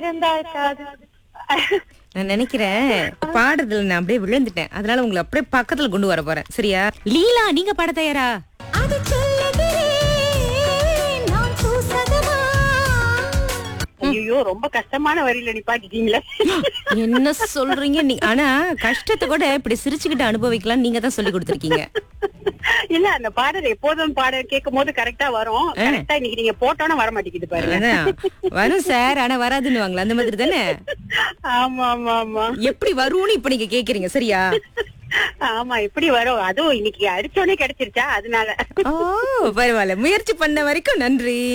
இருந்தால் காது நான் நினைக்கிறேன் பாடுறதுல நான் அப்படியே விழுந்துட்டேன் அதனால உங்களை அப்படியே பக்கத்துல கொண்டு வர போறேன் சரியா லீலா நீங்க பாட தயாரா அது சொல்லுகிறேன் நான் பூசகமா ஐயோ ரொம்ப கஷ்டமான வரியில நிப்பாட்டிட்டீங்களே என்ன சொல்றீங்க நீ ஆனா கஷ்டத்தை கூட இப்படி சிரிச்சுக்கிட்டு அனுபவிக்கலாம் நீங்க தான் சொல்லி கொடுத்துருக்கீங்க இல்ல அந்த பாடல் எப்போதும் பாடல் கேட்கும் போது கரெக்டா வரும் கரெக்டா இன்னைக்கு நீங்க போட்டோன்னு வர மாட்டேங்குது பாருங்க அதான் வரும் சார் ஆனா வராதுன்னு வாங்களா அந்த மாதிரி தானே ஆமா ஆமா ஆமா எப்படி வரும்னு இப்ப நீங்க கேக்குறீங்க சரியா ஆமா எப்படி வரும் அதுவும் இன்னைக்கு அடிச்சோடனே கிடைச்சிருச்சா அதனால ஓ பரவாயில்ல முயற்சி பண்ண வரைக்கும் நன்றி